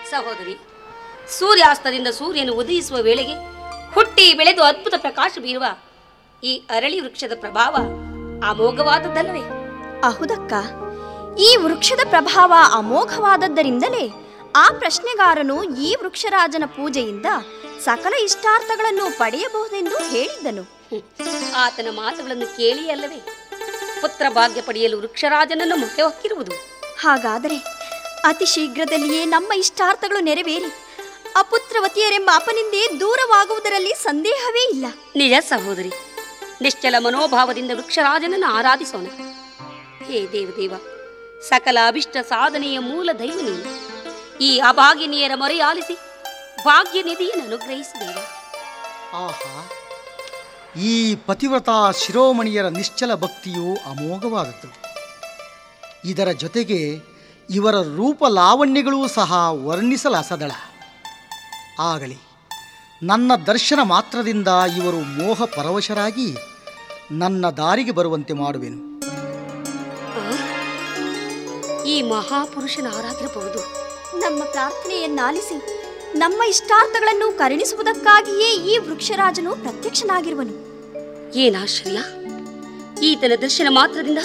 ಸಹೋದರಿ ಸೂರ್ಯಾಸ್ತದಿಂದ ಸೂರ್ಯನು ಉದಯಿಸುವ ವೇಳೆಗೆ ಹುಟ್ಟಿ ಬೆಳೆದು ಅದ್ಭುತ ಪ್ರಕಾಶ ಬೀರುವ ಈ ಅರಳಿ ವೃಕ್ಷದ ಪ್ರಭಾವ ಅಮೋಘವಾದದ್ದಲ್ಲವೇ ಅಹುದಕ್ಕ ಈ ವೃಕ್ಷದ ಪ್ರಭಾವ ಅಮೋಘವಾದದ್ದರಿಂದಲೇ ಆ ಪ್ರಶ್ನೆಗಾರನು ಈ ವೃಕ್ಷರಾಜನ ಪೂಜೆಯಿಂದ ಸಕಲ ಇಷ್ಟಾರ್ಥಗಳನ್ನು ಪಡೆಯಬಹುದೆಂದು ಹೇಳಿದ್ದನು ಹ್ಮ್. ಆತನ ಮಾತುಗಳನ್ನು ಕೇಳಿ ಅಲ್ಲವೇ ಪುತ್ರ ಭಾಗ್ಯ ಪಡೆಯಲು ವೃಕ್ಷರಾಜನನ್ನು ಮೊರೆ ಹೊಕ್ಕಿರುವುದು ಹಾಗಾದರೆ ಅತಿ ಶೀಘ್ರದಲ್ಲಿಯೇ ನಮ್ಮ ಇಷ್ಟಾರ್ಥಗಳು ನೆರವೇರಿ ಅಪುತ್ರವತಿಯರೆಂಬ ಅಪನಿಂದೆ ದೂರವಾಗುವುದರಲ್ಲಿ ಸಂದೇಹವೇ ಇಲ್ಲ ನಿಜ ಸಹೋದರಿ ನಿಶ್ಚಲ ಮನೋಭಾವದಿಂದ ವೃಕ್ಷರಾಜನನ್ನು ಆರಾಧಿಸೋಣ ಹೇ ದೇವದೇವ ಸಕಲ ಅಭಿಷ್ಟ ಸಾಧನೆಯ ಮೂಲ ದೈವ ನೀನು ಈ ಅಭಾಗಿನಿಯರ ಮೊರೆಯಾಲಿಸಿ ಭಾಗ್ಯ ನಿಧಿಯನ್ನು ಅನುಗ್ರಹಿಸಿದೇವ ಆಹಾ ಈ ಪತಿವ್ರತ ಶಿರೋಮಣಿಯರ ನಿಶ್ಚಲ ಭಕ್ತಿಯು ಅಮೋಘವಾದದ್ದು ಇದರ ಜೊತೆಗೆ ಇವರ ರೂಪ ಲಾವಣ್ಯಗಳೂ ಸಹ ವರ್ಣಿಸಲಸದಳ ಆಗಲಿ ನನ್ನ ದರ್ಶನ ಮಾತ್ರದಿಂದ ಇವರು ಮೋಹ ಪರವಶರಾಗಿ ನನ್ನ ದಾರಿಗೆ ಬರುವಂತೆ ಮಾಡುವೆನು ಆ? ಈ ಮಹಾಪುರುಷನ ಆರಾಧಿರಬಹುದು ನಮ್ಮ ಪ್ರಾರ್ಥನೆಯನ್ನಾಲಿಸಿ ನಮ್ಮ ಇಷ್ಟಾರ್ಥಗಳನ್ನು ಕರುಣಿಸುವುದಕ್ಕಾಗಿಯೇ ಈ ವೃಕ್ಷರಾಜನು ಪ್ರತ್ಯಕ್ಷನಾಗಿರುವನು ಏನಾಶ್ಚರ್ಯ ಈತನ ದರ್ಶನ ಮಾತ್ರದಿಂದ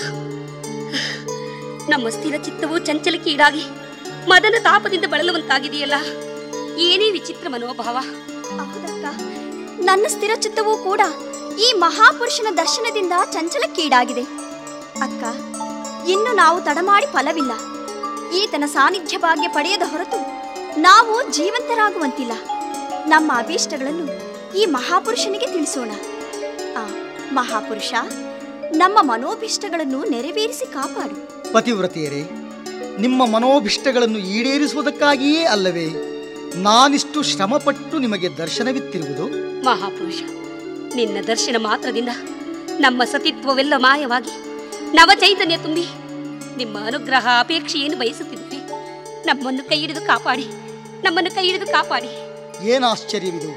ನಮ್ಮ ಸ್ಥಿರ ಚಿತ್ತವು ಚಂಚಲಕ್ಕೆ ಈಡಾಗಿ ಮದನ ತಾಪದಿಂದ ಬಳಲುವಂತಾಗಿದೆಯಲ್ಲ ಏನೇ ವಿಚಿತ್ರ ಮನೋಭಾವ ಹೌದಕ್ಕ ನನ್ನ ಸ್ಥಿರ ಚಿತ್ತವೂ ಕೂಡ ಈ ಮಹಾಪುರುಷನ ದರ್ಶನದಿಂದ ಚಂಚಲಕ್ಕೀಡಾಗಿದೆ ಅಕ್ಕ ಇನ್ನು ನಾವು ತಡಮಾಡಿ ಫಲವಿಲ್ಲ ಈತನ ಸಾನ್ನಿಧ್ಯ ಭಾಗ್ಯ ಪಡೆಯದ ಹೊರತು ನಾವು ಜೀವಂತರಾಗುವಂತಿಲ್ಲ ನಮ್ಮ ಅಭೀಷ್ಟಗಳನ್ನು ಈ ಮಹಾಪುರುಷನಿಗೆ ತಿಳಿಸೋಣ ಆ ಮಹಾಪುರುಷ ನಮ್ಮ ಮನೋಭೀಷ್ಟಗಳನ್ನು ನೆರವೇರಿಸಿ ಕಾಪಾಡು ಪತಿವ್ರತೆಯರೇ ನಿಮ್ಮ ಮನೋಭಿಷ್ಟಗಳನ್ನು ಈಡೇರಿಸುವುದಕ್ಕಾಗಿಯೇ ಅಲ್ಲವೇ ನಾನಿಷ್ಟು ಶ್ರಮಪಟ್ಟು ನಿಮಗೆ ದರ್ಶನವಿತ್ತಿರುವುದು ಮಹಾಪುರುಷ ನಿನ್ನ ದರ್ಶನ ಮಾತ್ರದಿಂದ ನಮ್ಮ ಸತಿತ್ವವೆಲ್ಲ ಮಾಯವಾಗಿ ನವ ಚೈತನ್ಯ ತುಂಬಿ ನಿಮ್ಮ ಅನುಗ್ರಹ ಅಪೇಕ್ಷೆಯನ್ನು ಬಯಸುತ್ತಿದ್ವಿ ನಮ್ಮನ್ನು ಕೈ ಹಿಡಿದು ಕಾಪಾಡಿ ನಮ್ಮನ್ನು ಕೈ ಹಿಡಿದು ಕಾಪಾಡಿ ಏನಾಶ್ಚರ್ಯವಿದು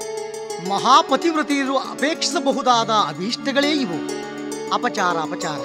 ಮಹಾಪತಿವ್ರತೆಯರು ಅಪೇಕ್ಷಿಸಬಹುದಾದ ಅಭೀಷ್ಟಗಳೇ ಇವು ಅಪಚಾರ ಅಪಚಾರ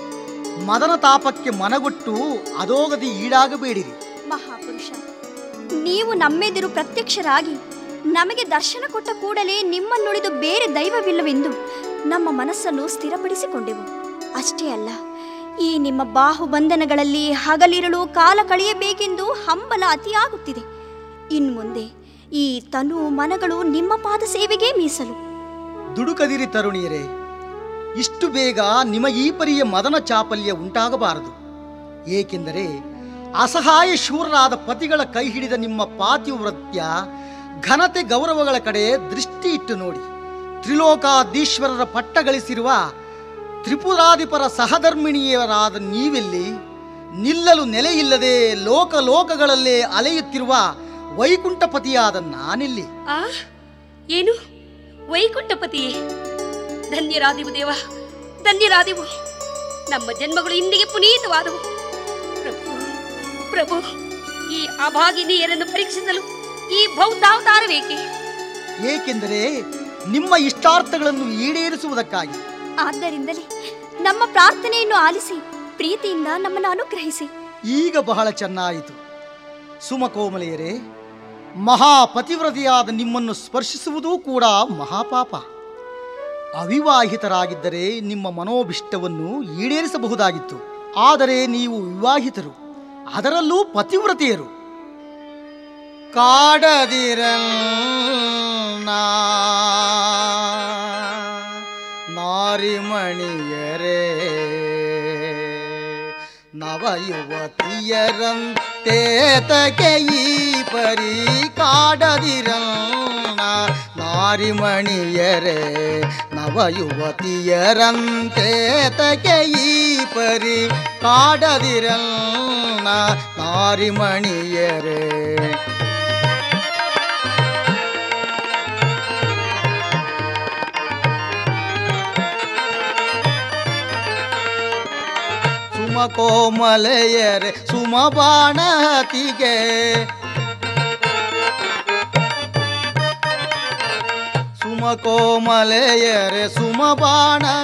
ಮದನ ತಾಪಕ್ಕೆ ಮನಗೊಟ್ಟು ಅದೋಗದಿ ಈಡಾಗಬೇಡಿರಿ ಮಹಾಪುರುಷ ನೀವು ನಮ್ಮೆದುರು ಪ್ರತ್ಯಕ್ಷರಾಗಿ ನಮಗೆ ದರ್ಶನ ಕೊಟ್ಟ ಕೂಡಲೇ ನಿಮ್ಮನ್ನುಳಿದು ಬೇರೆ ದೈವವಿಲ್ಲವೆಂದು ನಮ್ಮ ಮನಸ್ಸನ್ನು ಸ್ಥಿರಪಡಿಸಿಕೊಂಡೆವು ಅಷ್ಟೇ ಅಲ್ಲ ಈ ನಿಮ್ಮ ಬಾಹುಬಂಧನಗಳಲ್ಲಿ ಹಗಲಿರಳು ಕಾಲ ಕಳೆಯಬೇಕೆಂದು ಹಂಬಲ ಅತಿಯಾಗುತ್ತಿದೆ ಇನ್ಮುಂದೆ ಈ ತನು ಮನಗಳು ನಿಮ್ಮ ಪಾದ ಸೇವೆಗೆ ಮೀಸಲು ದುಡುಕದಿರಿ ತರುಣಿಯರೇ ಇಷ್ಟು ಬೇಗ ನಿಮ ಈ ಪರಿಯ ಮದನ ಚಾಪಲ್ಯ ಉಂಟಾಗಬಾರದು ಏಕೆಂದರೆ ಅಸಹಾಯ ಶೂರರಾದ ಪತಿಗಳ ಕೈ ಹಿಡಿದ ನಿಮ್ಮ ಪಾತಿವ್ರತ್ಯ ಘನತೆ ಗೌರವಗಳ ಕಡೆ ದೃಷ್ಟಿ ಇಟ್ಟು ನೋಡಿ ತ್ರಿಲೋಕಾಧೀಶ್ವರರ ಪಟ್ಟ ಗಳಿಸಿರುವ ತ್ರಿಪುರಾಧಿಪರ ಸಹಧರ್ಮಿಣಿಯರಾದ ನೀವೆಲ್ಲಿ ನಿಲ್ಲಲು ನೆಲೆಯಿಲ್ಲದೆ ಲೋಕ ಲೋಕಗಳಲ್ಲೇ ಅಲೆಯುತ್ತಿರುವ ವೈಕುಂಠಪತಿಯಾದ ನಾನೆಲ್ಲಿ ಆ ಏನು ವೈಕುಂಠಪತಿಯೇ ಧನ್ಯರಾದೆವು ದೇವ ಧನ್ಯರಾದೆವು ನಮ್ಮ ಜನ್ಮಗಳು ಇಂದಿಗೆ ಪುನೀತವಾದವು ಪ್ರಭು ಪ್ರಭು ಈ ಅಭಾಗಿನಿಯರನ್ನು ಪರೀಕ್ಷಿಸಲು ಈ ಬೌದ್ಧಾವತಾರವೇಕೆ ಏಕೆಂದರೆ ನಿಮ್ಮ ಇಷ್ಟಾರ್ಥಗಳನ್ನು ಈಡೇರಿಸುವುದಕ್ಕಾಗಿ ಆದ್ದರಿಂದಲೇ ನಮ್ಮ ಪ್ರಾರ್ಥನೆಯನ್ನು ಆಲಿಸಿ ಪ್ರೀತಿಯಿಂದ ನಮ್ಮನ್ನು ಅನುಗ್ರಹಿಸಿ ಈಗ ಬಹಳ ಚೆನ್ನಾಯಿತು ಸುಮಕೋಮಲೆಯರೇ ಮಹಾಪತಿವ್ರತೆಯಾದ ನಿಮ್ಮನ್ನು ಸ್ಪರ್ಶಿಸುವುದೂ ಕೂಡ ಮಹಾಪಾಪ ಅವಿವಾಹಿತರಾಗಿದ್ದರೆ ನಿಮ್ಮ ಮನೋಭಿಷ್ಟವನ್ನು ಈಡೇರಿಸಬಹುದಾಗಿತ್ತು ಆದರೆ ನೀವು ವಿವಾಹಿತರು ಅದರಲ್ಲೂ ಪತಿವ್ರತೆಯರು ಕಾಡದಿರನ್ನ ನಾರಿಮಣಿಯರೇ ನವಯುವತಿಯರಂತೆ ತಗೆ ಈ ಪರಿ ಕಾಡದಿರನ್ನ ನಾರಿಮಣಿಯರೇ ನವಯುವತಿಯರಂತೆ ತಗೆ ಈ ಪರಿ ಕಾಡದಿರನ್ನ ನಾರಿಮಣಿಯರೇ ಸುಮಕೋಮಲೆಯರೆ ಸುಮಬಾಣತಿಗೆ ಸುಮಕೋಮಲೆಯರೆ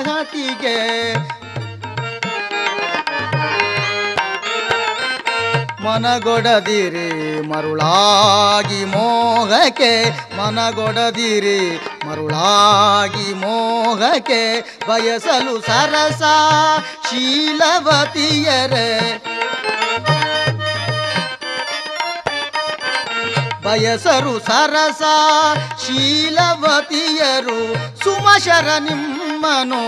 ಸುಮಬಾಣತಿಗೆ ಮನಗೊಡದಿರಿ ಮರುಳಾಗಿ ಮೋಹಕ್ಕೆ ಮನಗೊಡದಿರಿ ಮರುಳಾಗಿ ಮೋಹಕ್ಕೆ ಬಯಸಲು ಸರಸ ಶೀಲವತಿಯರೇ ಬಯಸರು ಸರಸ ಶೀಲವತಿಯರು ಸುಮಶರ ನಿಮ್ಮನು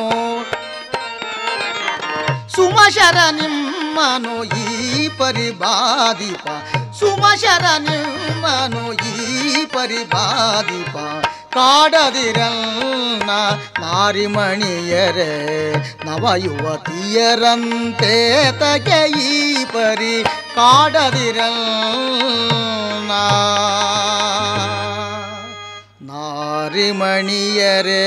ಸುಮಶರ ನಿಮ್ಮನು ಈ ಪರಿಬಾದಿಪ ಸುಮಶರ ನಿಮ್ಮನು ಈ ಪರಿಬಾದಿಪ ಕಾಡದಿರನ್ನ ನಾರಿಮಣಿಯರೇ ನವ ಯುವತಿಯರಂತೆ ತಗೆ ಈ ಪರಿ ಕಾಡದಿರನ್ನ ನಾರಿಮಣಿಯರೇ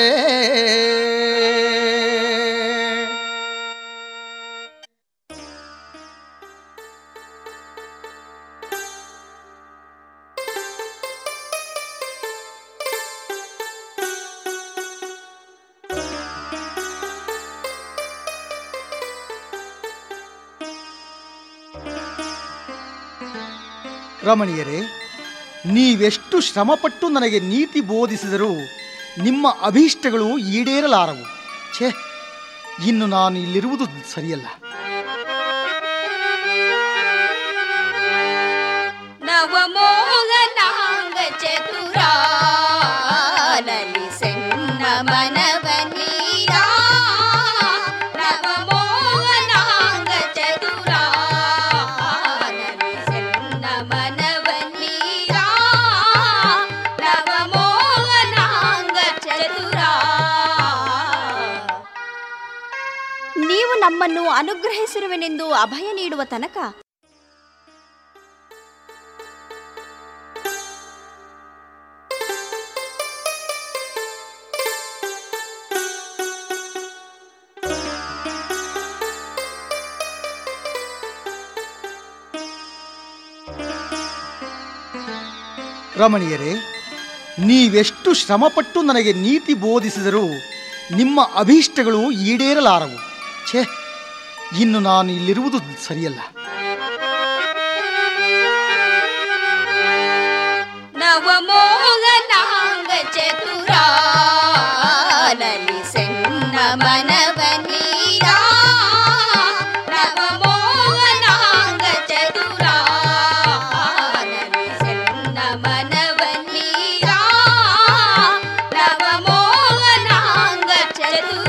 ರಮಣೀಯರೇ ನೀವೆಷ್ಟು ಶ್ರಮಪಟ್ಟು ನನಗೆ ನೀತಿ ಬೋಧಿಸಿದರೂ ನಿಮ್ಮ ಅಭೀಷ್ಟಗಳು ಈಡೇರಲಾರವು ಛೇ ಇನ್ನು ನಾನು ಇಲ್ಲಿರುವುದು ಸರಿಯಲ್ಲ ನವಮೋಹನಾಂಗ ಚತುರ ಲಲಿಸೆನ್ನ ಮನವ ನೀರಾ ನವಮೋಹನಾಂಗ ಚತುರ ಲಲಿಸೆನ್ನ ಮನವ ನೀರಾ ನವಮೋಹನಾಂಗ ಚತುರ ನೀವು ನಮ್ಮನ್ನು ಅನುಗ್ರಹಿಸಿರುವೆನೆಂದು ಅಭಯ ನೀಡುವ ತನಕ ರಮಣೀಯರೇ ನೀವೆಷ್ಟು ಶ್ರಮಪಟ್ಟು ನನಗೆ ನೀತಿ ಬೋಧಿಸಿದರೂ ನಿಮ್ಮ ಅಭೀಷ್ಟಗಳು ಈಡೇರಲಾರವು ಛೇ ಇನ್ನು ನಾನು ಇಲ್ಲಿರುವುದು ಸರಿಯಲ್ಲ ನವಮೋಹನಾಂಗ ಚತುರ ಲಲಿಸೆನ್ನ ಮನವ ನೀರಾ ನವಮೋಹನಾಂಗ ಚತುರ ಲಲಿಸೆನ್ನ ಮನವ ನೀರಾ ನವಮೋಹನಾಂಗ ಚತುರ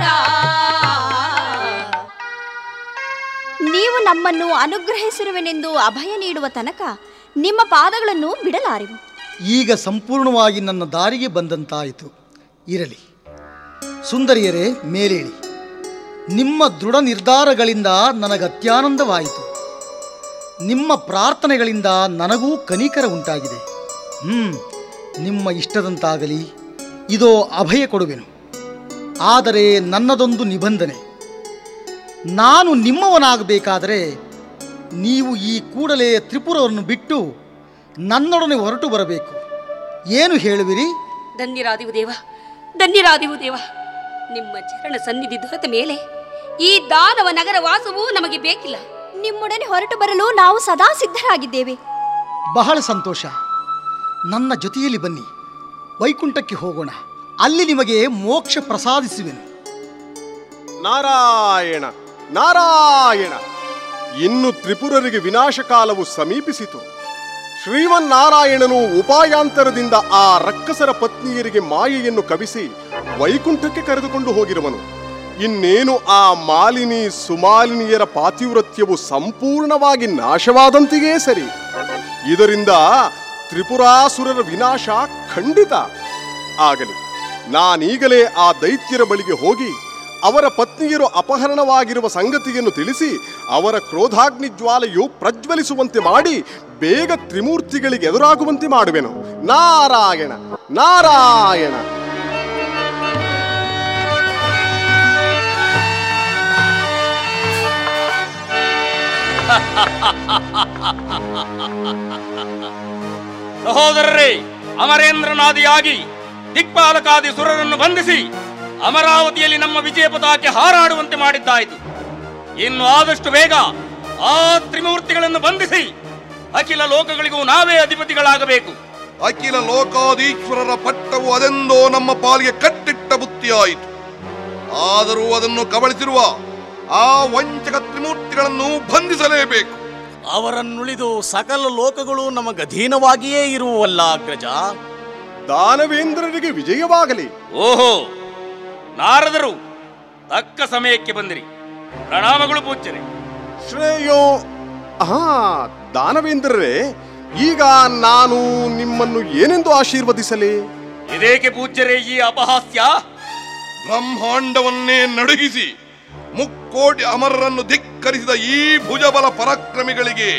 ನೀವು ನಮ್ಮನ್ನು ಅನುಗ್ರಹಿಸಿರುವೆನೆಂದು ಅಭಯ ನೀಡುವ ತನಕ ನಿಮ್ಮ ಪಾದಗಳನ್ನು ಬಿಡಲಾರೆವು ಈಗ ಸಂಪೂರ್ಣವಾಗಿ ನನ್ನ ದಾರಿಗೆ ಬಂದಂತಾಯಿತು ಇರಲಿ ಸುಂದರಿಯರೇ ಮೇಲೇಳಿ ನಿಮ್ಮ ದೃಢ ನಿರ್ಧಾರಗಳಿಂದ ನನಗೆ ಅತ್ಯಾನಂದವಾಯಿತು ನಿಮ್ಮ ಪ್ರಾರ್ಥನೆಗಳಿಂದ ನನಗೂ ಕನಿಕರ ಉಂಟಾಗಿದೆ ಹ್ಮ್ ನಿಮ್ಮ ಇಷ್ಟದಂತಾಗಲಿ ಇದೋ ಅಭಯ ಕೊಡುವೆನು ಆದರೆ ನನ್ನದೊಂದು ನಿಬಂಧನೆ ನಾನು ನಿಮ್ಮವನಾಗಬೇಕಾದರೆ ನೀವು ಈ ಕೂಡಲೇ ತ್ರಿಪುರವನ್ನು ಬಿಟ್ಟು ನನ್ನೊಡನೆ ಹೊರಟು ಬರಬೇಕು ಏನು ಹೇಳುವಿರಿ ಧನ್ಯರಾದಿವು ದೇವ ಧನ್ಯರಾದಿವು ದೇವ ನಿಮ್ಮ ಚರಣ ಸನ್ನಿಧಿ ದೊರೆತ ಮೇಲೆ ಈ ದಾನವ ನಗರ ವಾಸವೂ ನಮಗೆ ಬೇಕಿಲ್ಲ ನಿಮ್ಮೊಡನೆ ಹೊರಟು ಬರಲು ನಾವು ಸದಾ ಸಿದ್ಧರಾಗಿದ್ದೇವೆ ಬಹಳ ಸಂತೋಷ ನನ್ನ ಜೊತೆಯಲ್ಲಿ ಬನ್ನಿ ವೈಕುಂಠಕ್ಕೆ ಹೋಗೋಣ ಅಲ್ಲಿ ನಿಮಗೆ ಮೋಕ್ಷ ಪ್ರಸಾದಿಸುವೆನು ನಾರಾಯಣ ನಾರಾಯಣ ಇನ್ನು ತ್ರಿಪುರರಿಗೆ ವಿನಾಶಕಾಲವು ಸಮೀಪಿಸಿತು ಶ್ರೀಮನ್ನಾರಾಯಣನು ಉಪಾಯಾಂತರದಿಂದ ಆ ರಕ್ಕಸರ ಪತ್ನಿಯರಿಗೆ ಮಾಯೆಯನ್ನು ಕವಿಸಿ ವೈಕುಂಠಕ್ಕೆ ಕರೆದುಕೊಂಡು ಹೋಗಿರುವನು ಇನ್ನೇನು ಆ ಮಾಲಿನಿ ಸುಮಾಲಿನಿಯರ ಪಾತಿವ್ರತ್ಯವು ಸಂಪೂರ್ಣವಾಗಿ ನಾಶವಾದಂತೆಯೇ ಸರಿ ಇದರಿಂದ ತ್ರಿಪುರಾಸುರರ ವಿನಾಶ ಖಂಡಿತ ಆಗಲಿ ನಾನೀಗಲೇ ಆ ದೈತ್ಯರ ಬಳಿಗೆ ಹೋಗಿ ಅವರ ಪತ್ನಿಯರು ಅಪಹರಣವಾಗಿರುವ ಸಂಗತಿಯನ್ನು ತಿಳಿಸಿ ಅವರ ಕ್ರೋಧಾಗ್ನಿ ಜ್ವಾಲೆಯು ಪ್ರಜ್ವಲಿಸುವಂತೆ ಮಾಡಿ ಬೇಗ ತ್ರಿಮೂರ್ತಿಗಳಿಗೆ ಎದುರಾಗುವಂತೆ ಮಾಡುವೆನು ನಾರಾಯಣ ನಾರಾಯಣ ಸಹೋದರರೇ ಅಮರೇಂದ್ರನಾದಿಯಾಗಿ ದಿಕ್ಪಾಲಕಾದಿ ಸುರರನ್ನು ಬಂಧಿಸಿ ಅಮರಾವತಿಯಲ್ಲಿ ನಮ್ಮ ವಿಜಯ ಪತಾಕೆ ಹಾರಾಡುವಂತೆ ಮಾಡಿದ್ದಾಯಿತು ಇನ್ನು ಆದಷ್ಟು ಬೇಗ ಆ ತ್ರಿಮೂರ್ತಿಗಳನ್ನು ಬಂಧಿಸಿ ಅಖಿಲ ಲೋಕಗಳಿಗೂ ನಾವೇ ಅಧಿಪತಿಗಳಾಗಬೇಕು ಅಖಿಲ ಲೋಕಾಧೀಶ್ವರರ ಪಟ್ಟವು ಅದೆಂದೋ ನಮ್ಮ ಪಾಲಿಗೆ ಕಟ್ಟಿಟ್ಟ ಬುತ್ತಿಯಾಯಿತು ಆದರೂ ಅದನ್ನು ಕಬಳಿಸಿರುವ ಆ ವಂಚಕ ತ್ರಿಮೂರ್ತಿಗಳನ್ನು ಬಂಧಿಸಲೇಬೇಕು ಅವರನ್ನುಳಿದು ಸಕಲ ಲೋಕಗಳು ನಮಗಧೀನವಾಗಿಯೇ ಇರುವವಲ್ಲ ಅಗ್ರಜ ದಾನವೇಂದ್ರರಿಗೆ ವಿಜಯವಾಗಲಿ ಓಹೋ ನಾರದರು ತಕ್ಕ ಸಮಯಕ್ಕೆ ಬಂದಿರಿ ಪ್ರಣಾಮಗಳು ಪೂಜ್ಯರೇ ಶ್ರೇಯೋ ಹಾ ದಾನವೇಂದ್ರರೇ ಈಗ ನಾನು ನಿಮ್ಮನ್ನು ಏನೆಂದು ಆಶೀರ್ವದಿಸಲಿ ಇದೇಕೆ ಪೂಜ್ಯರೇ ಈ ಅಪಹಾಸ್ಯ ಬ್ರಹ್ಮಾಂಡವನ್ನೇ ನಡುಗಿಸಿ ಮುಕ್ಕೋಟಿ ಅಮರರನ್ನು ಧಿಕ್ಕರಿಸಿದ ಈ ಭುಜಬಲ ಪರಾಕ್ರಮಿಗಳಿಗೆ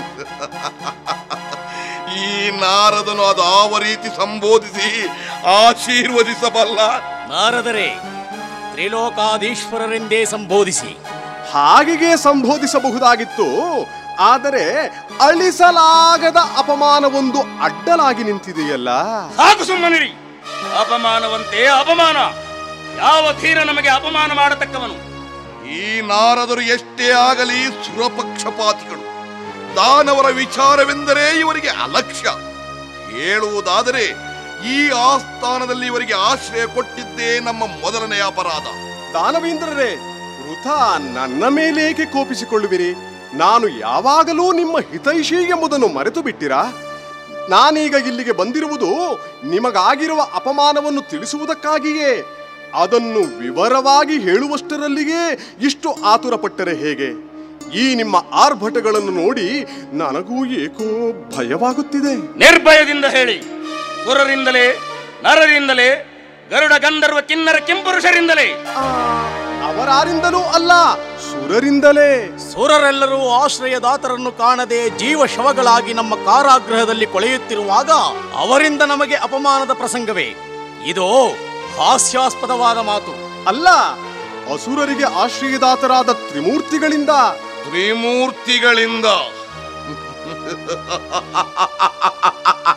ಈ ನಾರದನು ಅದು ಆವ ರೀತಿ ಸಂಬೋಧಿಸಿ ಆಶೀರ್ವದಿಸಬಲ್ಲ ನಾರದರೆ ತ್ರಿಲೋಕಾಧೀಶ್ವರರೆಂದೇ ಸಂಬೋಧಿಸಿ ಹಾಗೆಯೇ ಸಂಬೋಧಿಸಬಹುದಾಗಿತ್ತು ಆದರೆ ಅಳಿಸಲಾಗದ ಅಪಮಾನವೊಂದು ಅಡ್ಡಲಾಗಿ ನಿಂತಿದೆಯಲ್ಲ ಸಾಕು ಸುಮ್ಮನಿರಿ ಅಪಮಾನವಂತೆ ಅಪಮಾನ ಯಾವ ಧೀರ ನಮಗೆ ಅಪಮಾನ ಮಾಡತಕ್ಕವನು ಈ ನಾರದರು ಎಷ್ಟೇ ಆಗಲಿ ಸುರಪಕ್ಷಪಾತಿಗಳು ದಾನವರ ವಿಚಾರವೆಂದರೆ ಇವರಿಗೆ ಅಲಕ್ಷ್ಯ ಹೇಳುವುದಾದರೆ ಈ ಆಸ್ಥಾನದಲ್ಲಿ ಇವರಿಗೆ ಆಶ್ರಯ ಕೊಟ್ಟಿದ್ದೇ ನಮ್ಮ ಮೊದಲನೆಯ ಅಪರಾಧ ದಾನವೇಂದ್ರರೇ ವೃಥಾ ನನ್ನ ಮೇಲೇಕೆ ಕೋಪಿಸಿಕೊಳ್ಳುವಿರಿ ನಾನು ಯಾವಾಗಲೂ ನಿಮ್ಮ ಹಿತೈಷಿ ಎಂಬುದನ್ನು ಮರೆತು ಬಿಟ್ಟಿರಾ ನಾನೀಗ ಇಲ್ಲಿಗೆ ಬಂದಿರುವುದು ನಿಮಗಾಗಿರುವ ಅಪಮಾನವನ್ನು ತಿಳಿಸುವುದಕ್ಕಾಗಿಯೇ ಅದನ್ನು ವಿವರವಾಗಿ ಹೇಳುವಷ್ಟರಲ್ಲಿಯೇ ಇಷ್ಟು ಆತುರಪಟ್ಟರೆ ಹೇಗೆ ಈ ನಿಮ್ಮ ಆರ್ಭಟಗಳನ್ನು ನೋಡಿ ನನಗೂ ಏಕೋ ಭಯವಾಗುತ್ತಿದೆ ನಿರ್ಭಯದಿಂದ ಹೇಳಿ ಸುರರಿಂದಲೇ ನರರಿಂದಲೇ ಗರುಡ ಗಂಧರ್ವ ಕಿನ್ನರ ಕಿಂಪುರುಷರಿಂದಲೇ ಆ, ಅವರಾರಿಂದಲೂ ಅಲ್ಲ ಸುರರಿಂದಲೇ ಸುರರೆಲ್ಲರೂ ಆಶ್ರಯದಾತರನ್ನು ಕಾಣದೆ ಜೀವ ಶವಗಳಾಗಿ ನಮ್ಮ ಕಾರಾಗೃಹದಲ್ಲಿ ಕೊಳೆಯುತ್ತಿರುವಾಗ ಅವರಿಂದ ನಮಗೆ ಅಪಮಾನದ ಪ್ರಸಂಗವೇ ಇದು ಹಾಸ್ಯಾಸ್ಪದವಾದ ಮಾತು ಅಲ್ಲ ಅಸುರರಿಗೆ ಆಶ್ರಯದಾತರಾದ ತ್ರಿಮೂರ್ತಿಗಳಿಂದ ತ್ರಿಮೂರ್ತಿಗಳಿಂದ